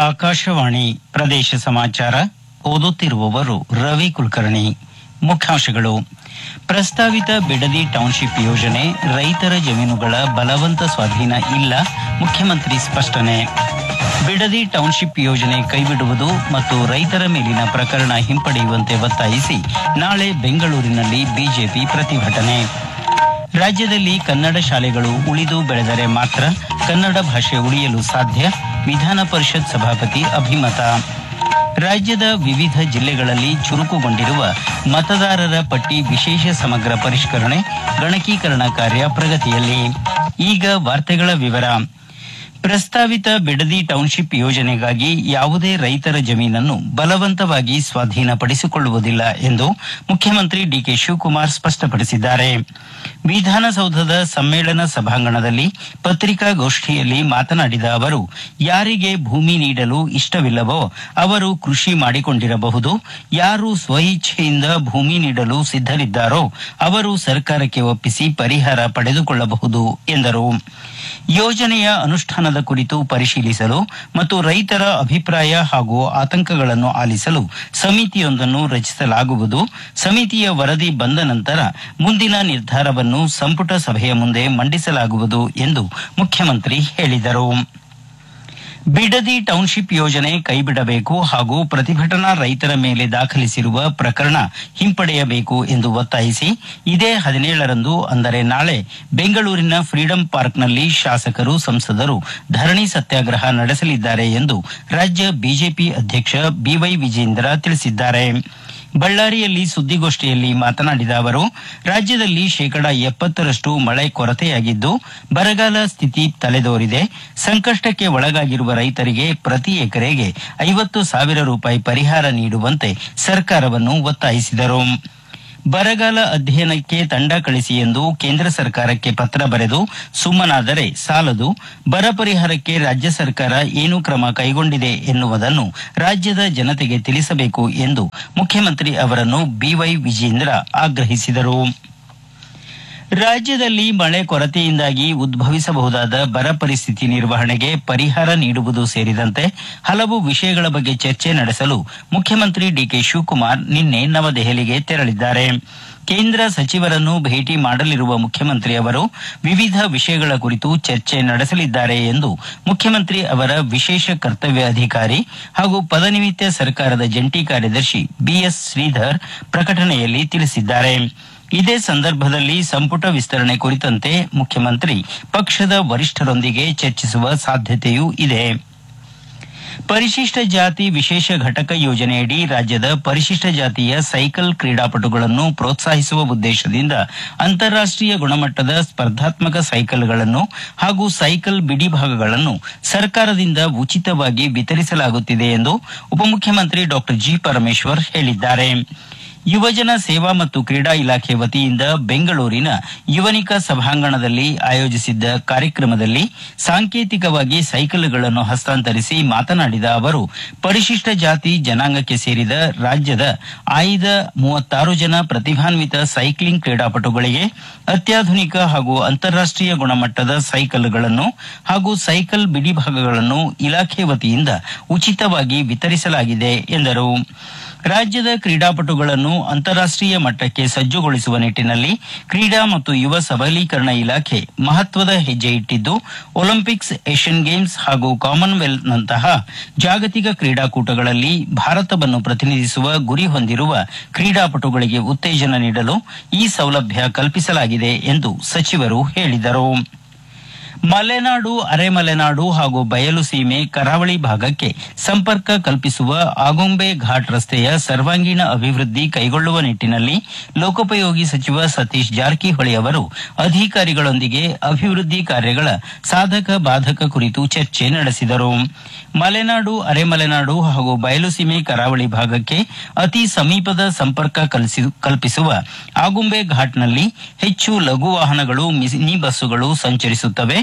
ಆಕಾಶವಾಣಿ ಪ್ರದೇಶ ಸಮಾಚಾರ ಓದುತ್ತಿರುವವರು ರವಿ ಕುಲಕರ್ಣಿ ಮುಖ್ಯಾಂಶಗಳು ಪ್ರಸ್ತಾವಿತ ಬಿಡದಿ ಟೌನ್ಶಿಪ್ ಯೋಜನೆ ರೈತರ ಜಮೀನುಗಳ ಬಲವಂತ ಸ್ವಾಧೀನ ಇಲ್ಲ ಮುಖ್ಯಮಂತ್ರಿ ಸ್ಪಷ್ಟನೆ ಬಿಡದಿ ಟೌನ್ಶಿಪ್ ಯೋಜನೆ ಕೈಬಿಡುವುದು ಮತ್ತು ರೈತರ ಮೇಲಿನ ಪ್ರಕರಣ ಹಿಂಪಡೆಯುವಂತೆ ಒತ್ತಾಯಿಸಿ ನಾಳೆ ಬೆಂಗಳೂರಿನಲ್ಲಿ ಬಿಜೆಪಿ ಪ್ರತಿಭಟನೆ ರಾಜ್ಯದಲ್ಲಿ ಕನ್ನಡ ಶಾಲೆಗಳು ಉಳಿದು ಬೆಳೆದರೆ ಮಾತ್ರ ಕನ್ನಡ ಭಾಷೆ ಉಳಿಯಲು ಸಾಧ್ಯ ವಿಧಾನ ಪರಿಷತ್ ಸಭಾಪತಿ ಅಭಿಮತ ರಾಜ್ಯದ ವಿವಿಧ ಜಿಲ್ಲೆಗಳಲ್ಲಿ ಚುರುಕುಗೊಂಡಿರುವ ಮತದಾರರ ಪಟ್ಟಿ ವಿಶೇಷ ಸಮಗ್ರ ಪರಿಷ್ಕರಣೆ ಗಣಕೀಕರಣ ಕಾರ್ಯ ಪ್ರಗತಿಯಲ್ಲಿ ಈಗ ವಾರ್ತೆಗಳ ವಿವರ ಪ್ರಸ್ತಾವಿತ ಬಿಡದಿ ಟೌನ್ಶಿಪ್ ಯೋಜನೆಗಾಗಿ ಯಾವುದೇ ರೈತರ ಜಮೀನನ್ನು ಬಲವಂತವಾಗಿ ಸ್ವಾಧೀನಪಡಿಸಿಕೊಳ್ಳುವುದಿಲ್ಲ ಎಂದು ಮುಖ್ಯಮಂತ್ರಿ ಡಿಕೆ ಶಿವಕುಮಾರ್ ಸ್ಪಷ್ಟಪಡಿಸಿದ್ದಾರೆ ವಿಧಾನಸೌಧದ ಸಮ್ಮೇಳನ ಸಭಾಂಗಣದಲ್ಲಿ ಪತ್ರಿಕಾಗೋಷ್ಠಿಯಲ್ಲಿ ಮಾತನಾಡಿದ ಅವರು ಯಾರಿಗೆ ಭೂಮಿ ನೀಡಲು ಇಷ್ಟವಿಲ್ಲವೋ ಅವರು ಕೃಷಿ ಮಾಡಿಕೊಂಡಿರಬಹುದು ಯಾರು ಸ್ವಇಚ್ಛೆಯಿಂದ ಭೂಮಿ ನೀಡಲು ಸಿದ್ದರಿದ್ದಾರೋ ಅವರು ಸರ್ಕಾರಕ್ಕೆ ಒಪ್ಪಿಸಿ ಪರಿಹಾರ ಪಡೆದುಕೊಳ್ಳಬಹುದು ಎಂದರು ಯೋಜನೆಯ ಅನುಷ್ಠಾನದ ಕುರಿತು ಪರಿಶೀಲಿಸಲು ಮತ್ತು ರೈತರ ಅಭಿಪ್ರಾಯ ಹಾಗೂ ಆತಂಕಗಳನ್ನು ಆಲಿಸಲು ಸಮಿತಿಯೊಂದನ್ನು ರಚಿಸಲಾಗುವುದು ಸಮಿತಿಯ ವರದಿ ಬಂದ ನಂತರ ಮುಂದಿನ ನಿರ್ಧಾರವನ್ನು ಸಂಪುಟ ಸಭೆಯ ಮುಂದೆ ಮಂಡಿಸಲಾಗುವುದು ಎಂದು ಮುಖ್ಯಮಂತ್ರಿ ಹೇಳಿದರು ಬಿಡದಿ ಟೌನ್ಶಿಪ್ ಯೋಜನೆ ಕೈಬಿಡಬೇಕು ಹಾಗೂ ಪ್ರತಿಭಟನಾ ರೈತರ ಮೇಲೆ ದಾಖಲಿಸಿರುವ ಪ್ರಕರಣ ಹಿಂಪಡೆಯಬೇಕು ಎಂದು ಒತ್ತಾಯಿಸಿ ಇದೇ ಹದಿನೇಳರಂದು ಅಂದರೆ ನಾಳೆ ಬೆಂಗಳೂರಿನ ಫ್ರೀಡಂ ಪಾರ್ಕ್ನಲ್ಲಿ ಶಾಸಕರು ಸಂಸದರು ಧರಣಿ ಸತ್ಯಾಗ್ರಹ ನಡೆಸಲಿದ್ದಾರೆ ಎಂದು ರಾಜ್ಯ ಬಿಜೆಪಿ ಅಧ್ಯಕ್ಷ ಬಿವೈ ವಿಜೇಂದ್ರ ತಿಳಿಸಿದ್ದಾರೆ ಬಳ್ಳಾರಿಯಲ್ಲಿ ಸುದ್ದಿಗೋಷ್ಠಿಯಲ್ಲಿ ಮಾತನಾಡಿದ ಅವರು ರಾಜ್ಯದಲ್ಲಿ ಶೇಕಡಾ ಎಪ್ಪತ್ತರಷ್ಟು ಮಳೆ ಕೊರತೆಯಾಗಿದ್ದು ಬರಗಾಲ ಸ್ಥಿತಿ ತಲೆದೋರಿದೆ ಸಂಕಷ್ಟಕ್ಕೆ ಒಳಗಾಗಿರುವ ರೈತರಿಗೆ ಪ್ರತಿ ಎಕರೆಗೆ ಐವತ್ತು ಸಾವಿರ ರೂಪಾಯಿ ಪರಿಹಾರ ನೀಡುವಂತೆ ಸರ್ಕಾರವನ್ನು ಒತ್ತಾಯಿಸಿದರು ಬರಗಾಲ ಅಧ್ಯಯನಕ್ಕೆ ತಂಡ ಕಳಿಸಿ ಎಂದು ಕೇಂದ್ರ ಸರ್ಕಾರಕ್ಕೆ ಪತ್ರ ಬರೆದು ಸುಮ್ಮನಾದರೆ ಸಾಲದು ಬರ ಪರಿಹಾರಕ್ಕೆ ರಾಜ್ಯ ಸರ್ಕಾರ ಏನು ಕ್ರಮ ಕೈಗೊಂಡಿದೆ ಎನ್ನುವುದನ್ನು ರಾಜ್ಯದ ಜನತೆಗೆ ತಿಳಿಸಬೇಕು ಎಂದು ಮುಖ್ಯಮಂತ್ರಿ ಅವರನ್ನು ಬಿವೈ ವಿಜೇಂದ್ರ ಆಗ್ರಹಿಸಿದರು ರಾಜ್ಯದಲ್ಲಿ ಮಳೆ ಕೊರತೆಯಿಂದಾಗಿ ಉದ್ಭವಿಸಬಹುದಾದ ಬರ ಪರಿಸ್ಥಿತಿ ನಿರ್ವಹಣೆಗೆ ಪರಿಹಾರ ನೀಡುವುದು ಸೇರಿದಂತೆ ಹಲವು ವಿಷಯಗಳ ಬಗ್ಗೆ ಚರ್ಚೆ ನಡೆಸಲು ಮುಖ್ಯಮಂತ್ರಿ ಡಿಕೆ ಶಿವಕುಮಾರ್ ನಿನ್ನೆ ನವದೆಹಲಿಗೆ ತೆರಳಿದ್ದಾರೆ ಕೇಂದ್ರ ಸಚಿವರನ್ನು ಭೇಟಿ ಮಾಡಲಿರುವ ಮುಖ್ಯಮಂತ್ರಿ ಅವರು ವಿವಿಧ ವಿಷಯಗಳ ಕುರಿತು ಚರ್ಚೆ ನಡೆಸಲಿದ್ದಾರೆ ಎಂದು ಮುಖ್ಯಮಂತ್ರಿ ಅವರ ವಿಶೇಷ ಕರ್ತವ್ಯ ಅಧಿಕಾರಿ ಹಾಗೂ ಪದನಿಮಿತ್ತ ಸರ್ಕಾರದ ಜಂಟಿ ಕಾರ್ಯದರ್ಶಿ ಬಿಎಸ್ ಶ್ರೀಧರ್ ಪ್ರಕಟಣೆಯಲ್ಲಿ ತಿಳಿಸಿದ್ದಾರೆ ಇದೇ ಸಂದರ್ಭದಲ್ಲಿ ಸಂಪುಟ ವಿಸ್ತರಣೆ ಕುರಿತಂತೆ ಮುಖ್ಯಮಂತ್ರಿ ಪಕ್ಷದ ವರಿಷ್ಠರೊಂದಿಗೆ ಚರ್ಚಿಸುವ ಸಾಧ್ಯತೆಯೂ ಇದೆ ಪರಿಶಿಷ್ಟ ಜಾತಿ ವಿಶೇಷ ಘಟಕ ಯೋಜನೆಯಡಿ ರಾಜ್ಯದ ಪರಿಶಿಷ್ಟ ಜಾತಿಯ ಸೈಕಲ್ ಕ್ರೀಡಾಪಟುಗಳನ್ನು ಪ್ರೋತ್ಸಾಹಿಸುವ ಉದ್ದೇಶದಿಂದ ಅಂತಾರಾಷ್ಟೀಯ ಗುಣಮಟ್ಟದ ಸ್ಪರ್ಧಾತ್ಮಕ ಸೈಕಲ್ಗಳನ್ನು ಹಾಗೂ ಸೈಕಲ್ ಬಿಡಿಭಾಗಗಳನ್ನು ಸರ್ಕಾರದಿಂದ ಉಚಿತವಾಗಿ ವಿತರಿಸಲಾಗುತ್ತಿದೆ ಎಂದು ಉಪಮುಖ್ಯಮಂತ್ರಿ ಡಾ ಜಿ ಪರಮೇಶ್ವರ್ ಹೇಳಿದ್ದಾರೆ ಯುವಜನ ಸೇವಾ ಮತ್ತು ಕ್ರೀಡಾ ಇಲಾಖೆ ವತಿಯಿಂದ ಬೆಂಗಳೂರಿನ ಯುವನಿಕಾ ಸಭಾಂಗಣದಲ್ಲಿ ಆಯೋಜಿಸಿದ್ದ ಕಾರ್ಯಕ್ರಮದಲ್ಲಿ ಸಾಂಕೇತಿಕವಾಗಿ ಸೈಕಲ್ಗಳನ್ನು ಹಸ್ತಾಂತರಿಸಿ ಮಾತನಾಡಿದ ಅವರು ಪರಿಶಿಷ್ಟ ಜಾತಿ ಜನಾಂಗಕ್ಕೆ ಸೇರಿದ ರಾಜ್ಯದ ಆಯ್ದ ಮೂವತ್ತಾರು ಜನ ಪ್ರತಿಭಾನ್ವಿತ ಸೈಕ್ಲಿಂಗ್ ಕ್ರೀಡಾಪಟುಗಳಿಗೆ ಅತ್ಯಾಧುನಿಕ ಹಾಗೂ ಅಂತಾರಾಷ್ಟೀಯ ಗುಣಮಟ್ಟದ ಸೈಕಲ್ಗಳನ್ನು ಹಾಗೂ ಸೈಕಲ್ ಬಿಡಿಭಾಗಗಳನ್ನು ಇಲಾಖೆ ವತಿಯಿಂದ ಉಚಿತವಾಗಿ ವಿತರಿಸಲಾಗಿದೆ ಎಂದರು ರಾಜ್ಯದ ಕ್ರೀಡಾಪಟುಗಳನ್ನು ಅಂತಾರಾಷ್ಟೀಯ ಮಟ್ಟಕ್ಕೆ ಸಜ್ಜುಗೊಳಿಸುವ ನಿಟ್ಟಿನಲ್ಲಿ ಕ್ರೀಡಾ ಮತ್ತು ಯುವ ಸಬಲೀಕರಣ ಇಲಾಖೆ ಮಹತ್ವದ ಹೆಜ್ಜೆ ಇಟ್ಟಿದ್ದು ಒಲಿಂಪಿಕ್ಸ್ ಏಷ್ಯನ್ ಗೇಮ್ಸ್ ಹಾಗೂ ಕಾಮನ್ವೆಲ್ತ್ನಂತಹ ಜಾಗತಿಕ ಕ್ರೀಡಾಕೂಟಗಳಲ್ಲಿ ಭಾರತವನ್ನು ಪ್ರತಿನಿಧಿಸುವ ಗುರಿ ಹೊಂದಿರುವ ಕ್ರೀಡಾಪಟುಗಳಿಗೆ ಉತ್ತೇಜನ ನೀಡಲು ಈ ಸೌಲಭ್ಯ ಕಲ್ಪಿಸಲಾಗಿದೆ ಎಂದು ಸಚಿವರು ಹೇಳಿದರು ಮಲೆನಾಡು ಅರೆಮಲೆನಾಡು ಹಾಗೂ ಬಯಲು ಸೀಮೆ ಕರಾವಳಿ ಭಾಗಕ್ಕೆ ಸಂಪರ್ಕ ಕಲ್ಪಿಸುವ ಆಗುಂಬೆ ಘಾಟ್ ರಸ್ತೆಯ ಸರ್ವಾಂಗೀಣ ಅಭಿವೃದ್ಧಿ ಕೈಗೊಳ್ಳುವ ನಿಟ್ಟಿನಲ್ಲಿ ಲೋಕೋಪಯೋಗಿ ಸಚಿವ ಸತೀಶ್ ಜಾರಕಿಹೊಳಿ ಅವರು ಅಧಿಕಾರಿಗಳೊಂದಿಗೆ ಅಭಿವೃದ್ಧಿ ಕಾರ್ಯಗಳ ಸಾಧಕ ಬಾಧಕ ಕುರಿತು ಚರ್ಚೆ ನಡೆಸಿದರು ಮಲೆನಾಡು ಅರೆಮಲೆನಾಡು ಹಾಗೂ ಬಯಲುಸೀಮೆ ಕರಾವಳಿ ಭಾಗಕ್ಕೆ ಅತಿ ಸಮೀಪದ ಸಂಪರ್ಕ ಕಲ್ಸಿ- ಕಲ್ಪಿಸುವ ಆಗುಂಬೆ ಘಾಟ್ನಲ್ಲಿ ಹೆಚ್ಚು ಲಘು ವಾಹನಗಳು ಮಿನಿ ಬಸ್ಸುಗಳು ಸಂಚರಿಸುತ್ತವೆ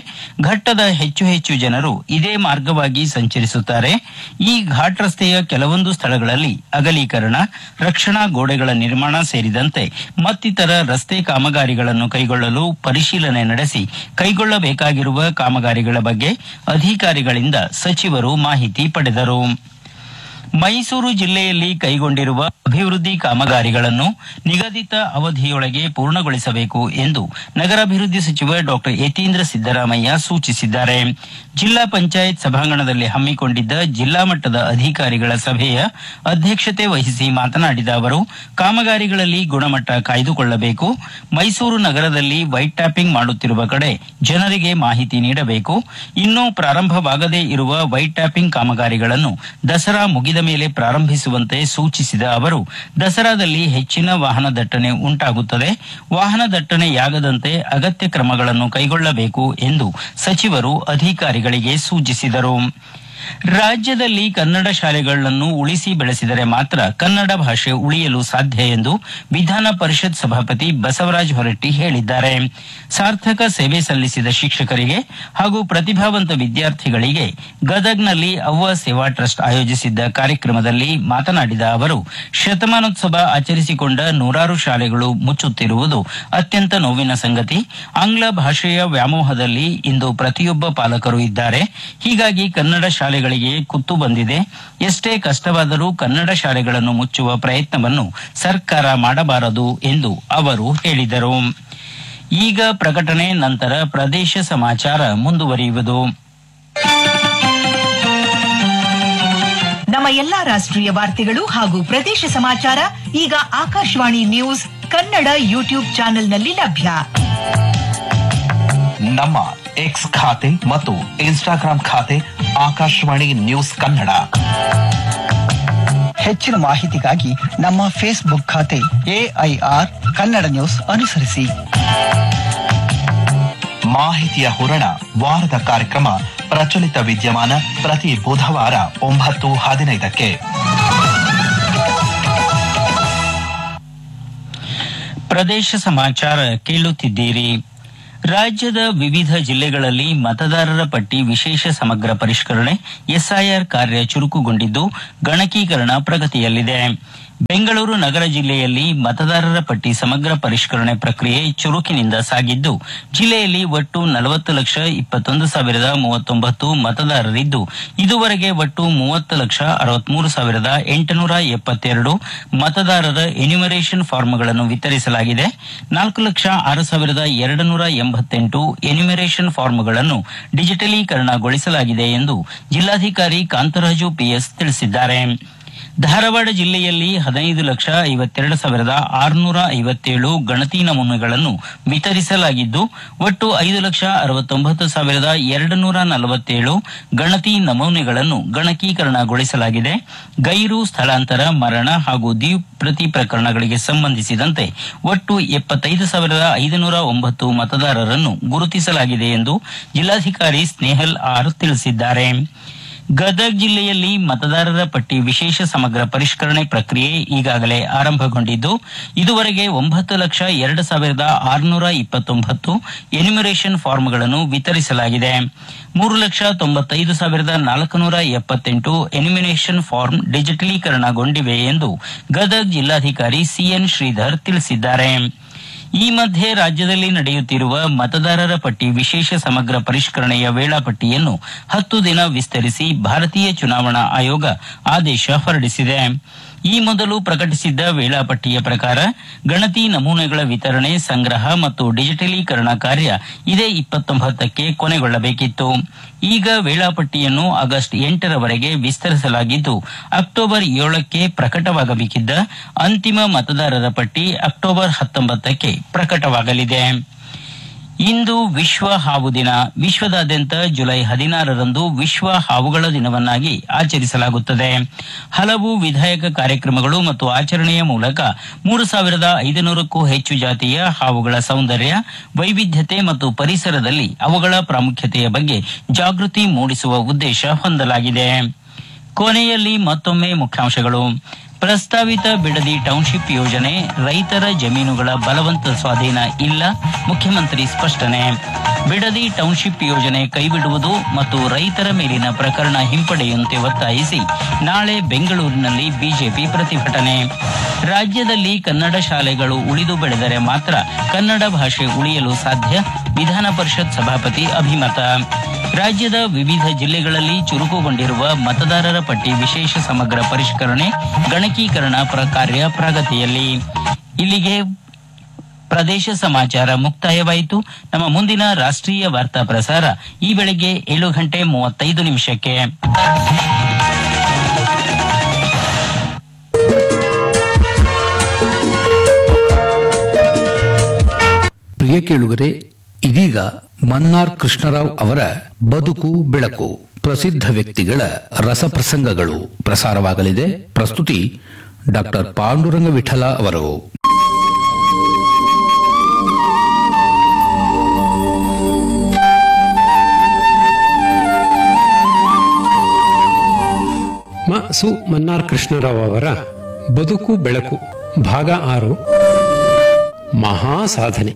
ಘಟ್ಟದ ಹೆಚ್ಚು ಹೆಚ್ಚು ಜನರು ಇದೇ ಮಾರ್ಗವಾಗಿ ಸಂಚರಿಸುತ್ತಾರೆ ಈ ಘಾಟ್ ರಸ್ತೆಯ ಕೆಲವೊಂದು ಸ್ಥಳಗಳಲ್ಲಿ ಅಗಲೀಕರಣ ರಕ್ಷಣಾ ಗೋಡೆಗಳ ನಿರ್ಮಾಣ ಸೇರಿದಂತೆ ಮತ್ತಿತರ ರಸ್ತೆ ಕಾಮಗಾರಿಗಳನ್ನು ಕೈಗೊಳ್ಳಲು ಪರಿಶೀಲನೆ ನಡೆಸಿ ಕೈಗೊಳ್ಳಬೇಕಾಗಿರುವ ಕಾಮಗಾರಿಗಳ ಬಗ್ಗೆ ಅಧಿಕಾರಿಗಳಿಂದ ಸಚಿವರು ಮಾಹಿತಿ ಪಡೆದರು ಮೈಸೂರು ಜಿಲ್ಲೆಯಲ್ಲಿ ಕೈಗೊಂಡಿರುವ ಅಭಿವೃದ್ಧಿ ಕಾಮಗಾರಿಗಳನ್ನು ನಿಗದಿತ ಅವಧಿಯೊಳಗೆ ಪೂರ್ಣಗೊಳಿಸಬೇಕು ಎಂದು ನಗರಾಭಿವೃದ್ಧಿ ಸಚಿವ ಡಾಕ್ಟರ್ ಯತೀಂದ್ರ ಸಿದ್ದರಾಮಯ್ಯ ಸೂಚಿಸಿದ್ದಾರೆ ಜಿಲ್ಲಾ ಪಂಚಾಯತ್ ಸಭಾಂಗಣದಲ್ಲಿ ಹಮ್ಮಿಕೊಂಡಿದ್ದ ಜಿಲ್ಲಾ ಮಟ್ಟದ ಅಧಿಕಾರಿಗಳ ಸಭೆಯ ಅಧ್ಯಕ್ಷತೆ ವಹಿಸಿ ಮಾತನಾಡಿದ ಅವರು ಕಾಮಗಾರಿಗಳಲ್ಲಿ ಗುಣಮಟ್ಟ ಕಾಯ್ದುಕೊಳ್ಳಬೇಕು ಮೈಸೂರು ನಗರದಲ್ಲಿ ವೈಟ್ ಟ್ಯಾಪಿಂಗ್ ಮಾಡುತ್ತಿರುವ ಕಡೆ ಜನರಿಗೆ ಮಾಹಿತಿ ನೀಡಬೇಕು ಇನ್ನೂ ಪ್ರಾರಂಭವಾಗದೇ ಇರುವ ವೈಟ್ ಟ್ಯಾಪಿಂಗ್ ಕಾಮಗಾರಿಗಳನ್ನು ದಸರಾ ಮುಗಿದ ಮೇಲೆ ಪ್ರಾರಂಭಿಸುವಂತೆ ಸೂಚಿಸಿದ ಅವರು ದಸರಾದಲ್ಲಿ ಹೆಚ್ಚಿನ ವಾಹನ ದಟ್ಟಣೆ ಉಂಟಾಗುತ್ತದೆ ವಾಹನ ದಟ್ಟಣೆಯಾಗದಂತೆ ಅಗತ್ಯ ಕ್ರಮಗಳನ್ನು ಕೈಗೊಳ್ಳಬೇಕು ಎಂದು ಸಚಿವರು ಅಧಿಕಾರಿಗಳಿಗೆ ಸೂಚಿಸಿದರು ರಾಜ್ಯದಲ್ಲಿ ಕನ್ನಡ ಶಾಲೆಗಳನ್ನು ಉಳಿಸಿ ಬೆಳೆಸಿದರೆ ಮಾತ್ರ ಕನ್ನಡ ಭಾಷೆ ಉಳಿಯಲು ಸಾಧ್ಯ ಎಂದು ವಿಧಾನ ಪರಿಷತ್ ಸಭಾಪತಿ ಬಸವರಾಜ ಹೊರಟ್ಟಿ ಹೇಳಿದ್ದಾರೆ ಸಾರ್ಥಕ ಸೇವೆ ಸಲ್ಲಿಸಿದ ಶಿಕ್ಷಕರಿಗೆ ಹಾಗೂ ಪ್ರತಿಭಾವಂತ ವಿದ್ಯಾರ್ಥಿಗಳಿಗೆ ಗದಗ್ನಲ್ಲಿ ಅವ್ವ ಸೇವಾ ಟ್ರಸ್ಟ್ ಆಯೋಜಿಸಿದ್ದ ಕಾರ್ಯಕ್ರಮದಲ್ಲಿ ಮಾತನಾಡಿದ ಅವರು ಶತಮಾನೋತ್ಸವ ಆಚರಿಸಿಕೊಂಡ ನೂರಾರು ಶಾಲೆಗಳು ಮುಚ್ಚುತ್ತಿರುವುದು ಅತ್ಯಂತ ನೋವಿನ ಸಂಗತಿ ಆಂಗ್ಲ ಭಾಷೆಯ ವ್ಯಾಮೋಹದಲ್ಲಿ ಇಂದು ಪ್ರತಿಯೊಬ್ಬ ಪಾಲಕರು ಇದ್ದಾರೆ ಹೀಗಾಗಿ ಕನ್ನಡ ಶಾಲೆಗಳಿಗೆ ಕುತ್ತು ಬಂದಿದೆ ಎಷ್ಟೇ ಕಷ್ಟವಾದರೂ ಕನ್ನಡ ಶಾಲೆಗಳನ್ನು ಮುಚ್ಚುವ ಪ್ರಯತ್ನವನ್ನು ಸರ್ಕಾರ ಮಾಡಬಾರದು ಎಂದು ಅವರು ಹೇಳಿದರು ಈಗ ಪ್ರಕಟಣೆ ನಂತರ ಪ್ರದೇಶ ಸಮಾಚಾರ ಮುಂದುವರಿಯುವುದು ನಮ್ಮ ಎಲ್ಲಾ ರಾಷ್ಟ್ರೀಯ ವಾರ್ತೆಗಳು ಹಾಗೂ ಪ್ರದೇಶ ಸಮಾಚಾರ ಈಗ ಆಕಾಶವಾಣಿ ನ್ಯೂಸ್ ಕನ್ನಡ ಯೂಟ್ಯೂಬ್ ಚಾನೆಲ್ನಲ್ಲಿ ಲಭ್ಯ ನಮ್ಮ ಎಕ್ಸ್ ಖಾತೆ ಮತ್ತು ಇನ್ಸ್ಟಾಗ್ರಾಂ ಖಾತೆ ಆಕಾಶವಾಣಿ ನ್ಯೂಸ್ ಕನ್ನಡ ಹೆಚ್ಚಿನ ಮಾಹಿತಿಗಾಗಿ ನಮ್ಮ ಫೇಸ್ಬುಕ್ ಖಾತೆ ಎಐಆರ್ ಕನ್ನಡ ನ್ಯೂಸ್ ಅನುಸರಿಸಿ ಮಾಹಿತಿಯ ಹೊರಣ ವಾರದ ಕಾರ್ಯಕ್ರಮ ಪ್ರಚಲಿತ ವಿದ್ಯಮಾನ ಪ್ರತಿ ಬುಧವಾರ ಒಂಬತ್ತು ಹದಿನೈದಕ್ಕೆ ಪ್ರದೇಶ ಸಮಾಚಾರ ಕೇಳುತ್ತಿದ್ದೀರಿ ರಾಜ್ಯದ ವಿವಿಧ ಜಿಲ್ಲೆಗಳಲ್ಲಿ ಮತದಾರರ ಪಟ್ಟಿ ವಿಶೇಷ ಸಮಗ್ರ ಪರಿಷ್ಕರಣೆ ಎಸ್ಐಆರ್ ಕಾರ್ಯ ಚುರುಕುಗೊಂಡಿದ್ದು ಗಣಕೀಕರಣ ಪ್ರಗತಿಯಲ್ಲಿದೆ ಬೆಂಗಳೂರು ನಗರ ಜಿಲ್ಲೆಯಲ್ಲಿ ಮತದಾರರ ಪಟ್ಟಿ ಸಮಗ್ರ ಪರಿಷ್ಕರಣೆ ಪ್ರಕ್ರಿಯೆ ಚುರುಕಿನಿಂದ ಸಾಗಿದ್ದು ಜಿಲ್ಲೆಯಲ್ಲಿ ಒಟ್ಟು ನಲವತ್ತು ಲಕ್ಷ ಇಪ್ಪತ್ತೊಂದು ಸಾವಿರದ ಮೂವತ್ತೊಂಬತ್ತು ಮತದಾರರಿದ್ದು ಇದುವರೆಗೆ ಒಟ್ಟು ಮೂವತ್ತು ಲಕ್ಷ ಅರವತ್ಮೂರು ಸಾವಿರದ ಎಂಟುನೂರ ಎಪ್ಪತ್ತೆರಡು ಮತದಾರರ ಎನ್ಯುಮರೇಷನ್ ಫಾರ್ಮ್ಗಳನ್ನು ವಿತರಿಸಲಾಗಿದೆ ನಾಲ್ಕು ಲಕ್ಷ ಆರು ಸಾವಿರದ ಎರಡು ನೂರ ಎಂಬತ್ತೆಂಟು ಎನ್ಯುಮರೇಷನ್ ಫಾರ್ಮ್ಗಳನ್ನು ಡಿಜಿಟಲೀಕರಣಗೊಳಿಸಲಾಗಿದೆ ಎಂದು ಜಿಲ್ಲಾಧಿಕಾರಿ ಕಾಂತರಾಜು ಪಿಎಸ್ ತಿಳಿಸಿದ್ದಾರೆ ಧಾರವಾಡ ಜಿಲ್ಲೆಯಲ್ಲಿ ಹದಿನೈದು ಲಕ್ಷ ಐವತ್ತೆರಡು ಸಾವಿರದ ಆರುನೂರ ಐವತ್ತೇಳು ಗಣತಿ ನಮೂನೆಗಳನ್ನು ವಿತರಿಸಲಾಗಿದ್ದು ಒಟ್ಟು ಐದು ಲಕ್ಷ ಅರವತ್ತೊಂಬತ್ತು ಸಾವಿರದ ಎರಡು ನೂರ ನಲವತ್ತೇಳು ಗಣತಿ ನಮೂನೆಗಳನ್ನು ಗಣಕೀಕರಣಗೊಳಿಸಲಾಗಿದೆ ಗೈರು ಸ್ಥಳಾಂತರ ಮರಣ ಹಾಗೂ ದ್ವಿಪ್ರತಿ ಪ್ರಕರಣಗಳಿಗೆ ಸಂಬಂಧಿಸಿದಂತೆ ಒಟ್ಟು ಎಪ್ಪತ್ತೈದು ಸಾವಿರದ ಐದುನೂರ ಒಂಬತ್ತು ಮತದಾರರನ್ನು ಗುರುತಿಸಲಾಗಿದೆ ಎಂದು ಜಿಲ್ಲಾಧಿಕಾರಿ ಸ್ನೇಹಲ್ ಆರ್ ತಿಳಿಸಿದ್ದಾರೆ ಗದಗ ಜಿಲ್ಲೆಯಲ್ಲಿ ಮತದಾರರ ಪಟ್ಟಿ ವಿಶೇಷ ಸಮಗ್ರ ಪರಿಷ್ಕರಣೆ ಪ್ರಕ್ರಿಯೆ ಈಗಾಗಲೇ ಆರಂಭಗೊಂಡಿದ್ದು ಇದುವರೆಗೆ ಒಂಬತ್ತು ಲಕ್ಷ ಎರಡು ಸಾವಿರದ ಆರುನೂರ ಇಪ್ಪತ್ತೊಂಬತ್ತು ಎನ್ಯುಮರೇಷನ್ ಫಾರ್ಮ್ಗಳನ್ನು ವಿತರಿಸಲಾಗಿದೆ ಮೂರು ಲಕ್ಷ ತೊಂಬತ್ತೈದು ಸಾವಿರದ ನಾಲ್ಕುನೂರ ಎಪ್ಪತ್ತೆಂಟು ಎನ್ಯುಮಿನೇಷನ್ ಫಾರ್ಮ್ ಡಿಜಿಟಲೀಕರಣಗೊಂಡಿವೆ ಎಂದು ಗದಗ ಜಿಲ್ಲಾಧಿಕಾರಿ ಸಿಎನ್ ಶ್ರೀಧರ್ ತಿಳಿಸಿದ್ದಾರೆ ಈ ಮಧ್ಯೆ ರಾಜ್ಯದಲ್ಲಿ ನಡೆಯುತ್ತಿರುವ ಮತದಾರರ ಪಟ್ಟಿ ವಿಶೇಷ ಸಮಗ್ರ ಪರಿಷ್ಕರಣೆಯ ವೇಳಾಪಟ್ಟಿಯನ್ನು ಹತ್ತು ದಿನ ವಿಸ್ತರಿಸಿ ಭಾರತೀಯ ಚುನಾವಣಾ ಆಯೋಗ ಆದೇಶ ಹೊರಡಿಸಿದೆ ಈ ಮೊದಲು ಪ್ರಕಟಿಸಿದ್ದ ವೇಳಾಪಟ್ಟಿಯ ಪ್ರಕಾರ ಗಣತಿ ನಮೂನೆಗಳ ವಿತರಣೆ ಸಂಗ್ರಹ ಮತ್ತು ಡಿಜಿಟಲೀಕರಣ ಕಾರ್ಯ ಇದೇ ಇಪ್ಪತ್ತೊಂಬತ್ತಕ್ಕೆ ಕೊನೆಗೊಳ್ಳಬೇಕಿತ್ತು ಈಗ ವೇಳಾಪಟ್ಟಿಯನ್ನು ಆಗಸ್ಟ್ ಎಂಟರವರೆಗೆ ವಿಸ್ತರಿಸಲಾಗಿದ್ದು ಅಕ್ಟೋಬರ್ ಏಳಕ್ಕೆ ಪ್ರಕಟವಾಗಬೇಕಿದ್ದ ಅಂತಿಮ ಮತದಾರರ ಪಟ್ಟಿ ಅಕ್ಟೋಬರ್ ಹತ್ತೊಂಬತ್ತಕ್ಕೆ ಪ್ರಕಟವಾಗಲಿದೆ ಇಂದು ವಿಶ್ವ ಹಾವು ದಿನ ವಿಶ್ವದಾದ್ಯಂತ ಜುಲೈ ಹದಿನಾರರಂದು ವಿಶ್ವ ಹಾವುಗಳ ದಿನವನ್ನಾಗಿ ಆಚರಿಸಲಾಗುತ್ತದೆ ಹಲವು ವಿಧಾಯಕ ಕಾರ್ಯಕ್ರಮಗಳು ಮತ್ತು ಆಚರಣೆಯ ಮೂಲಕ ಮೂರು ಸಾವಿರದ ಐದುನೂರಕ್ಕೂ ಹೆಚ್ಚು ಜಾತಿಯ ಹಾವುಗಳ ಸೌಂದರ್ಯ ವೈವಿಧ್ಯತೆ ಮತ್ತು ಪರಿಸರದಲ್ಲಿ ಅವುಗಳ ಪ್ರಾಮುಖ್ಯತೆಯ ಬಗ್ಗೆ ಜಾಗೃತಿ ಮೂಡಿಸುವ ಉದ್ದೇಶ ಹೊಂದಲಾಗಿದೆ ಕೊನೆಯಲ್ಲಿ ಮತ್ತೊಮ್ಮೆ ಮುಖ್ಯಾಂಶಗಳು ಪ್ರಸ್ತಾವಿತ ಬಿಡದಿ ಟೌನ್ಶಿಪ್ ಯೋಜನೆ ರೈತರ ಜಮೀನುಗಳ ಬಲವಂತ ಸ್ವಾಧೀನ ಇಲ್ಲ ಮುಖ್ಯಮಂತ್ರಿ ಸ್ಪಷ್ಟನೆ ಬಿಡದಿ ಟೌನ್ಶಿಪ್ ಯೋಜನೆ ಕೈಬಿಡುವುದು ಮತ್ತು ರೈತರ ಮೇಲಿನ ಪ್ರಕರಣ ಹಿಂಪಡೆಯುವಂತೆ ಒತ್ತಾಯಿಸಿ ನಾಳೆ ಬೆಂಗಳೂರಿನಲ್ಲಿ ಬಿಜೆಪಿ ಪ್ರತಿಭಟನೆ ರಾಜ್ಯದಲ್ಲಿ ಕನ್ನಡ ಶಾಲೆಗಳು ಉಳಿದು ಬೆಳೆದರೆ ಮಾತ್ರ ಕನ್ನಡ ಭಾಷೆ ಉಳಿಯಲು ಸಾಧ್ಯ ವಿಧಾನ ಪರಿಷತ್ ಸಭಾಪತಿ ಅಭಿಮತ ರಾಜ್ಯದ ವಿವಿಧ ಜಿಲ್ಲೆಗಳಲ್ಲಿ ಚುರುಕುಗೊಂಡಿರುವ ಮತದಾರರ ಪಟ್ಟಿ ವಿಶೇಷ ಸಮಗ್ರ ಪರಿಷ್ಕರಣೆ ಗಣಕೀಕರಣ ಪ್ರ ಕಾರ್ಯ ಪ್ರಗತಿಯಲ್ಲಿ ಇಲ್ಲಿಗೆ ಪ್ರದೇಶ ಸಮಾಚಾರ ಮುಕ್ತಾಯವಾಯಿತು ನಮ್ಮ ಮುಂದಿನ ರಾಷ್ಟ್ರೀಯ ವಾರ್ತಾ ಪ್ರಸಾರ ಈ ಬೆಳಗ್ಗೆ ಏಳು ಗಂಟೆ ಮೂವತ್ತೈದು ನಿಮಿಷಕ್ಕೆ ಪ್ರಿಯ ಕೇಳುಗರೆ ಇದೀಗ ಮನ್ನಾರ್ ಕೃಷ್ಣರಾವ್ ಅವರ ಬದುಕು ಬೆಳಕು ಪ್ರಸಿದ್ಧ ವ್ಯಕ್ತಿಗಳ ರಸಪ್ರಸಂಗಗಳು ಪ್ರಸಾರವಾಗಲಿದೆ ಪ್ರಸ್ತುತಿ ಡಾಕ್ಟರ್ ಪಾಂಡುರಂಗ ವಿಠಲ ಅವರು ಮ ಸು ಮನ್ನಾರ್ ಕೃಷ್ಣರಾವ್ ಅವರ ಬದುಕು ಬೆಳಕು ಭಾಗ ಆರು ಮಹಾ ಸಾಧನೆ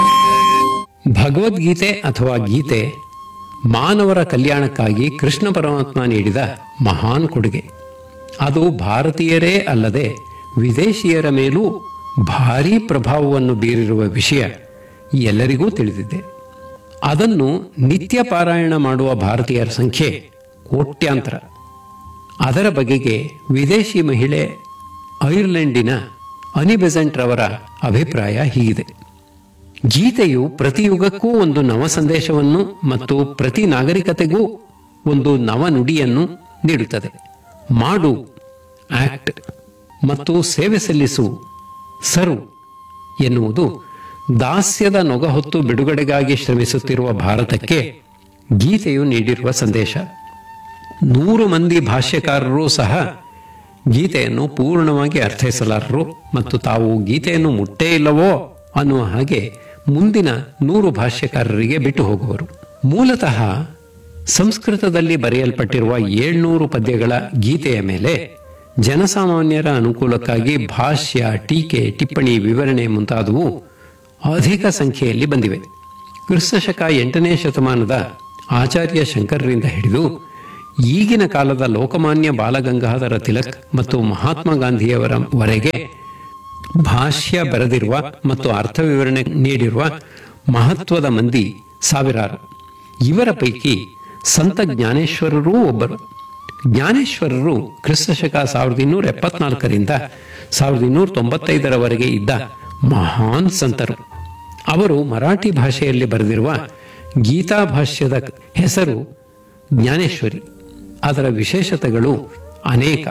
ಭಗವದ್ಗೀತೆ ಅಥವಾ ಗೀತೆ ಮಾನವರ ಕಲ್ಯಾಣಕ್ಕಾಗಿ ಕೃಷ್ಣ ಪರಮಾತ್ಮ ನೀಡಿದ ಮಹಾನ್ ಕೊಡುಗೆ ಅದು ಭಾರತೀಯರೇ ಅಲ್ಲದೆ ವಿದೇಶಿಯರ ಮೇಲೂ ಭಾರೀ ಪ್ರಭಾವವನ್ನು ಬೀರಿರುವ ವಿಷಯ ಎಲ್ಲರಿಗೂ ತಿಳಿದಿದೆ ಅದನ್ನು ನಿತ್ಯ ಪಾರಾಯಣ ಮಾಡುವ ಭಾರತೀಯರ ಸಂಖ್ಯೆ ಕೋಟ್ಯಾಂತರ ಅದರ ಬಗೆಗೆ ವಿದೇಶಿ ಮಹಿಳೆ ಐರ್ಲೆಂಡಿನ ಅನಿ ಬೆಸೆಂಟ್ ರವರ ಅಭಿಪ್ರಾಯ ಹೀಗಿದೆ ಗೀತೆಯು ಪ್ರತಿ ಯುಗಕ್ಕೂ ಒಂದು ನವ ಸಂದೇಶವನ್ನು ಮತ್ತು ಪ್ರತಿ ನಾಗರಿಕತೆಗೂ ಒಂದು ನವ ನುಡಿಯನ್ನು ನೀಡುತ್ತದೆ ಮಾಡು ಆಕ್ಟ್ ಮತ್ತು ಸೇವೆ ಸಲ್ಲಿಸು ಸರ್ವ್ ಎನ್ನುವುದು ದಾಸ್ಯದ ನೊಗಹೊತ್ತು ಬಿಡುಗಡೆಗಾಗಿ ಶ್ರಮಿಸುತ್ತಿರುವ ಭಾರತಕ್ಕೆ ಗೀತೆಯು ನೀಡಿರುವ ಸಂದೇಶ ನೂರು ಮಂದಿ ಭಾಷ್ಯಕಾರರು ಸಹ ಗೀತೆಯನ್ನು ಪೂರ್ಣವಾಗಿ ಅರ್ಥೈಸಲಾರರು ಮತ್ತು ತಾವು ಗೀತೆಯನ್ನು ಮುಟ್ಟೇ ಇಲ್ಲವೋ ಅನ್ನುವ ಹಾಗೆ ಮುಂದಿನ ನೂರು ಭಾಷ್ಯಕಾರರಿಗೆ ಬಿಟ್ಟು ಹೋಗುವರು ಮೂಲತಃ ಸಂಸ್ಕೃತದಲ್ಲಿ ಬರೆಯಲ್ಪಟ್ಟಿರುವ ಏಳ್ನೂರು ಪದ್ಯಗಳ ಗೀತೆಯ ಮೇಲೆ ಜನಸಾಮಾನ್ಯರ ಅನುಕೂಲಕ್ಕಾಗಿ ಭಾಷ್ಯ ಟೀಕೆ ಟಿಪ್ಪಣಿ ವಿವರಣೆ ಮುಂತಾದವು ಅಧಿಕ ಸಂಖ್ಯೆಯಲ್ಲಿ ಬಂದಿವೆ ಕ್ರಿಸ್ತಶಕ ಎಂಟನೇ ಶತಮಾನದ ಆಚಾರ್ಯ ಶಂಕರರಿಂದ ಹಿಡಿದು ಈಗಿನ ಕಾಲದ ಲೋಕಮಾನ್ಯ ಬಾಲಗಂಗಾಧರ ತಿಲಕ್ ಮತ್ತು ಮಹಾತ್ಮ ಗಾಂಧಿಯವರವರೆಗೆ ಭಾಷ್ಯ ಬರೆದಿರುವ ಮತ್ತು ಅರ್ಥ ವಿವರಣೆ ನೀಡಿರುವ ಮಹತ್ವದ ಮಂದಿ ಸಾವಿರಾರು ಇವರ ಪೈಕಿ ಸಂತ ಜ್ಞಾನೇಶ್ವರರೂ ಒಬ್ಬರು ಜ್ಞಾನೇಶ್ವರರು ಕ್ರಿಸ್ತಶಕ ಸಾವಿರದ ಇನ್ನೂರ ಎಪ್ಪತ್ನಾಲ್ಕರಿಂದ ಸಾವಿರದ ಇನ್ನೂರ ತೊಂಬತ್ತೈದರವರೆಗೆ ಇದ್ದ ಮಹಾನ್ ಸಂತರು ಅವರು ಮರಾಠಿ ಭಾಷೆಯಲ್ಲಿ ಬರೆದಿರುವ ಗೀತಾ ಭಾಷ್ಯದ ಹೆಸರು ಜ್ಞಾನೇಶ್ವರಿ ಅದರ ವಿಶೇಷತೆಗಳು ಅನೇಕ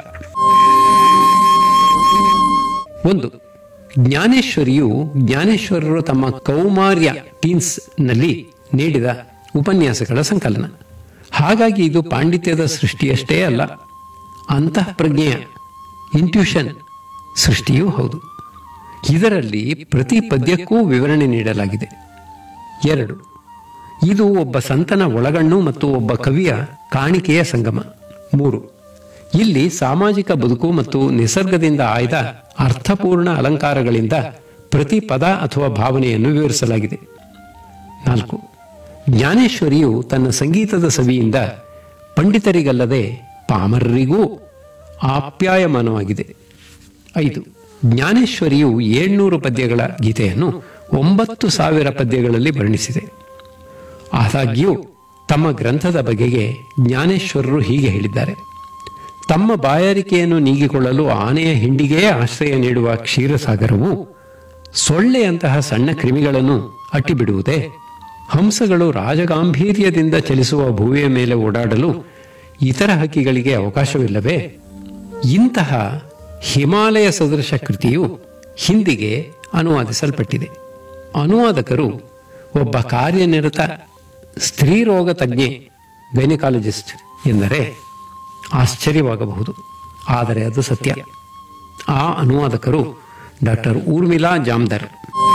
ಒಂದು ಜ್ಞಾನೇಶ್ವರಿಯು ಜ್ಞಾನೇಶ್ವರರು ತಮ್ಮ ಕೌಮಾರ್ಯ ಟೀನ್ಸ್ ನಲ್ಲಿ ನೀಡಿದ ಉಪನ್ಯಾಸಗಳ ಸಂಕಲನ ಹಾಗಾಗಿ ಇದು ಪಾಂಡಿತ್ಯದ ಸೃಷ್ಟಿಯಷ್ಟೇ ಅಲ್ಲ ಅಂತಃ ಪ್ರಜ್ಞೆಯ ಇಂಟ್ಯೂಷನ್ ಸೃಷ್ಟಿಯೂ ಹೌದು ಇದರಲ್ಲಿ ಪ್ರತಿ ಪದ್ಯಕ್ಕೂ ವಿವರಣೆ ನೀಡಲಾಗಿದೆ ಎರಡು ಇದು ಒಬ್ಬ ಸಂತನ ಒಳಗಣ್ಣು ಮತ್ತು ಒಬ್ಬ ಕವಿಯ ಕಾಣಿಕೆಯ ಸಂಗಮ ಮೂರು ಇಲ್ಲಿ ಸಾಮಾಜಿಕ ಬದುಕು ಮತ್ತು ನಿಸರ್ಗದಿಂದ ಆಯ್ದ ಅರ್ಥಪೂರ್ಣ ಅಲಂಕಾರಗಳಿಂದ ಪ್ರತಿ ಪದ ಅಥವಾ ಭಾವನೆಯನ್ನು ವಿವರಿಸಲಾಗಿದೆ ನಾಲ್ಕು ಜ್ಞಾನೇಶ್ವರಿಯು ತನ್ನ ಸಂಗೀತದ ಸವಿಯಿಂದ ಪಂಡಿತರಿಗಲ್ಲದೆ ಪಾಮರರಿಗೂ ಆಪ್ಯಾಯಮಾನವಾಗಿದೆ ಐದು ಜ್ಞಾನೇಶ್ವರಿಯು ಏಳ್ನೂರು ಪದ್ಯಗಳ ಗೀತೆಯನ್ನು ಒಂಬತ್ತು ಸಾವಿರ ಪದ್ಯಗಳಲ್ಲಿ ವರ್ಣಿಸಿದೆ ಆದಾಗ್ಯೂ ತಮ್ಮ ಗ್ರಂಥದ ಬಗೆಗೆ ಜ್ಞಾನೇಶ್ವರರು ಹೀಗೆ ಹೇಳಿದ್ದಾರೆ ತಮ್ಮ ಬಾಯಾರಿಕೆಯನ್ನು ನೀಗಿಕೊಳ್ಳಲು ಆನೆಯ ಹಿಂಡಿಗೆಯೇ ಆಶ್ರಯ ನೀಡುವ ಕ್ಷೀರಸಾಗರವು ಸೊಳ್ಳೆಯಂತಹ ಸಣ್ಣ ಕ್ರಿಮಿಗಳನ್ನು ಅಟ್ಟಿಬಿಡುವುದೇ ಹಂಸಗಳು ರಾಜಗಾಂಭೀರ್ಯದಿಂದ ಚಲಿಸುವ ಭೂಮಿಯ ಮೇಲೆ ಓಡಾಡಲು ಇತರ ಹಕ್ಕಿಗಳಿಗೆ ಅವಕಾಶವಿಲ್ಲವೇ ಇಂತಹ ಹಿಮಾಲಯ ಸದೃಶ ಕೃತಿಯು ಹಿಂದಿಗೆ ಅನುವಾದಿಸಲ್ಪಟ್ಟಿದೆ ಅನುವಾದಕರು ಒಬ್ಬ ಕಾರ್ಯನಿರತ ಸ್ತ್ರೀರೋಗ ತಜ್ಞೆ ಗೈನಕಾಲಜಿಸ್ಟ್ ಎಂದರೆ ಆಶ್ಚರ್ಯವಾಗಬಹುದು ಆದರೆ ಅದು ಸತ್ಯ ಆ ಅನುವಾದಕರು ಡಾಕ್ಟರ್ ಊರ್ಮಿಳಾ ಜಾಮ್ದರ್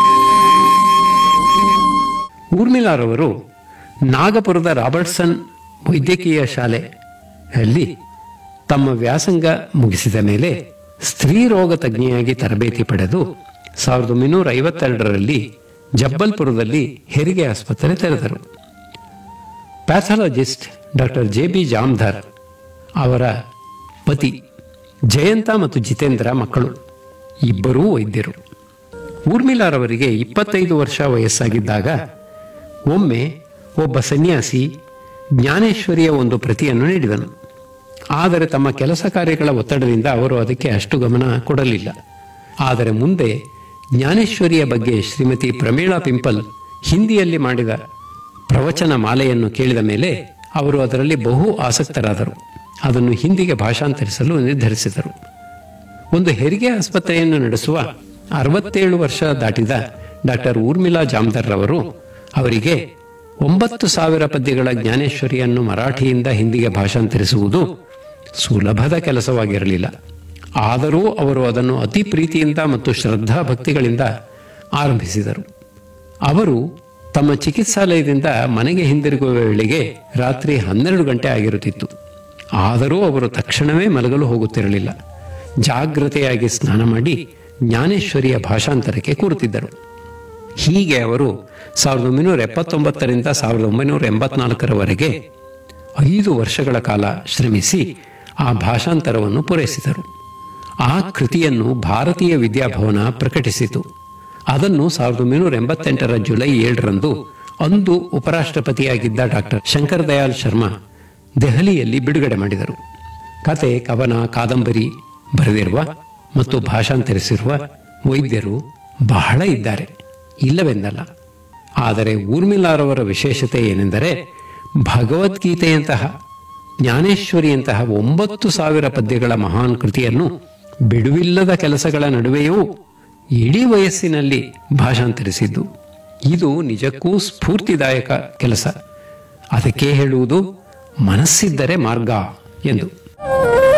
ಊರ್ಮಿಳಾರವರು ನಾಗಪುರದ ರಾಬರ್ಟ್ಸನ್ ವೈದ್ಯಕೀಯ ಶಾಲೆಯಲ್ಲಿ ತಮ್ಮ ವ್ಯಾಸಂಗ ಮುಗಿಸಿದ ಮೇಲೆ ಸ್ತ್ರೀ ರೋಗ ತಜ್ಞೆಯಾಗಿ ತರಬೇತಿ ಪಡೆದು ಸಾವಿರದ ಒಂಬೈನೂರ ಐವತ್ತೆರಡರಲ್ಲಿ ಜಬ್ಬಲ್ಪುರದಲ್ಲಿ ಹೆರಿಗೆ ಆಸ್ಪತ್ರೆ ತೆರೆದರು pathologist doctor J B Jamdar ಅವರ ಪತಿ ಜಯಂತ ಮತ್ತು ಜಿತೇಂದ್ರ ಮಕ್ಕಳು ಇಬ್ಬರೂ ವೈದ್ಯರು ಊರ್ಮಿಲಾರವರಿಗೆ ಇಪ್ಪತ್ತೈದು ವರ್ಷ ವಯಸ್ಸಾಗಿದ್ದಾಗ ಒಮ್ಮೆ ಒಬ್ಬ ಸನ್ಯಾಸಿ ಜ್ಞಾನೇಶ್ವರಿಯ ಒಂದು ಪ್ರತಿಯನ್ನು ನೀಡಿದನು ಆದರೆ ತಮ್ಮ ಕೆಲಸ ಕಾರ್ಯಗಳ ಒತ್ತಡದಿಂದ ಅವರು ಅದಕ್ಕೆ ಅಷ್ಟು ಗಮನ ಕೊಡಲಿಲ್ಲ ಆದರೆ ಮುಂದೆ ಜ್ಞಾನೇಶ್ವರಿಯ ಬಗ್ಗೆ ಶ್ರೀಮತಿ ಪ್ರಮೀಳಾ ಪಿಂಪಲ್ ಹಿಂದಿಯಲ್ಲಿ ಮಾಡಿದ ಪ್ರವಚನ ಮಾಲೆಯನ್ನು ಕೇಳಿದ ಮೇಲೆ ಅವರು ಅದರಲ್ಲಿ ಬಹು ಆಸಕ್ತರಾದರು ಅದನ್ನು ಹಿಂದಿಗೆ ಭಾಷಾಂತರಿಸಲು ನಿರ್ಧರಿಸಿದರು ಒಂದು ಹೆರಿಗೆ ಆಸ್ಪತ್ರೆಯನ್ನು ನಡೆಸುವ ಅರವತ್ತೇಳು ವರ್ಷ ದಾಟಿದ ಡಾಕ್ಟರ್ ಊರ್ಮಿಳಾ ಜಾಮ್ದಾರ್ ರವರು ಅವರಿಗೆ ಒಂಬತ್ತು ಸಾವಿರ ಪದ್ಯಗಳ ಜ್ಞಾನೇಶ್ವರಿಯನ್ನು ಮರಾಠಿಯಿಂದ ಹಿಂದಿಗೆ ಭಾಷಾಂತರಿಸುವುದು ಸುಲಭದ ಕೆಲಸವಾಗಿರಲಿಲ್ಲ ಆದರೂ ಅವರು ಅದನ್ನು ಅತಿ ಪ್ರೀತಿಯಿಂದ ಮತ್ತು ಶ್ರದ್ಧಾ ಭಕ್ತಿಗಳಿಂದ ಆರಂಭಿಸಿದರು ಅವರು ತಮ್ಮ ಚಿಕಿತ್ಸಾಲಯದಿಂದ ಮನೆಗೆ ಹಿಂದಿರುಗುವ ವೇಳೆಗೆ ರಾತ್ರಿ ಹನ್ನೆರಡು ಗಂಟೆ ಆಗಿರುತ್ತಿತ್ತು ಆದರೂ ಅವರು ತಕ್ಷಣವೇ ಮಲಗಲು ಹೋಗುತ್ತಿರಲಿಲ್ಲ ಜಾಗ್ರತೆಯಾಗಿ ಸ್ನಾನ ಮಾಡಿ ಜ್ಞಾನೇಶ್ವರಿಯ ಭಾಷಾಂತರಕ್ಕೆ ಕೂರುತ್ತಿದ್ದರು ಹೀಗೆ ಅವರು ಸಾವಿರದ ಒಂಬೈನೂರ ಎಪ್ಪತ್ತೊಂಬತ್ತರಿಂದ ಸಾವಿರದ ಒಂಬೈನೂರ ಎಂಬತ್ನಾಲ್ಕರವರೆಗೆ ಐದು ವರ್ಷಗಳ ಕಾಲ ಶ್ರಮಿಸಿ ಆ ಭಾಷಾಂತರವನ್ನು ಪೂರೈಸಿದರು ಆ ಕೃತಿಯನ್ನು ಭಾರತೀಯ ವಿದ್ಯಾಭವನ ಪ್ರಕಟಿಸಿತು ಅದನ್ನು ಸಾವಿರದ ಒಂಬೈನೂರ ಎಂಬತ್ತೆಂಟರ ಜುಲೈ ಏಳರಂದು ಅಂದು ಉಪರಾಷ್ಟ್ರಪತಿಯಾಗಿದ್ದ ಡಾಕ್ಟರ್ ಶಂಕರ್ ದಯಾಳ್ ಶರ್ಮಾ ದೆಹಲಿಯಲ್ಲಿ ಬಿಡುಗಡೆ ಮಾಡಿದರು ಕತೆ ಕವನ ಕಾದಂಬರಿ ಬರೆದಿರುವ ಮತ್ತು ಭಾಷಾಂತರಿಸಿರುವ ವೈದ್ಯರು ಬಹಳ ಇದ್ದಾರೆ ಇಲ್ಲವೆಂದಲ್ಲ ಆದರೆ ಊರ್ಮಿಲಾರವರ ವಿಶೇಷತೆ ಏನೆಂದರೆ ಭಗವದ್ಗೀತೆಯಂತಹ ಜ್ಞಾನೇಶ್ವರಿಯಂತಹ ಒಂಬತ್ತು ಸಾವಿರ ಪದ್ಯಗಳ ಮಹಾನ್ ಕೃತಿಯನ್ನು ಬಿಡುವಿಲ್ಲದ ಕೆಲಸಗಳ ನಡುವೆಯೂ ಇಡೀ ವಯಸ್ಸಿನಲ್ಲಿ ಭಾಷಾಂತರಿಸಿದ್ದು ಇದು ನಿಜಕ್ಕೂ ಸ್ಫೂರ್ತಿದಾಯಕ ಕೆಲಸ ಅದಕ್ಕೆ ಹೇಳುವುದು ಮನಸ್ಸಿದ್ದರೆ ಮಾರ್ಗ ಎಂದು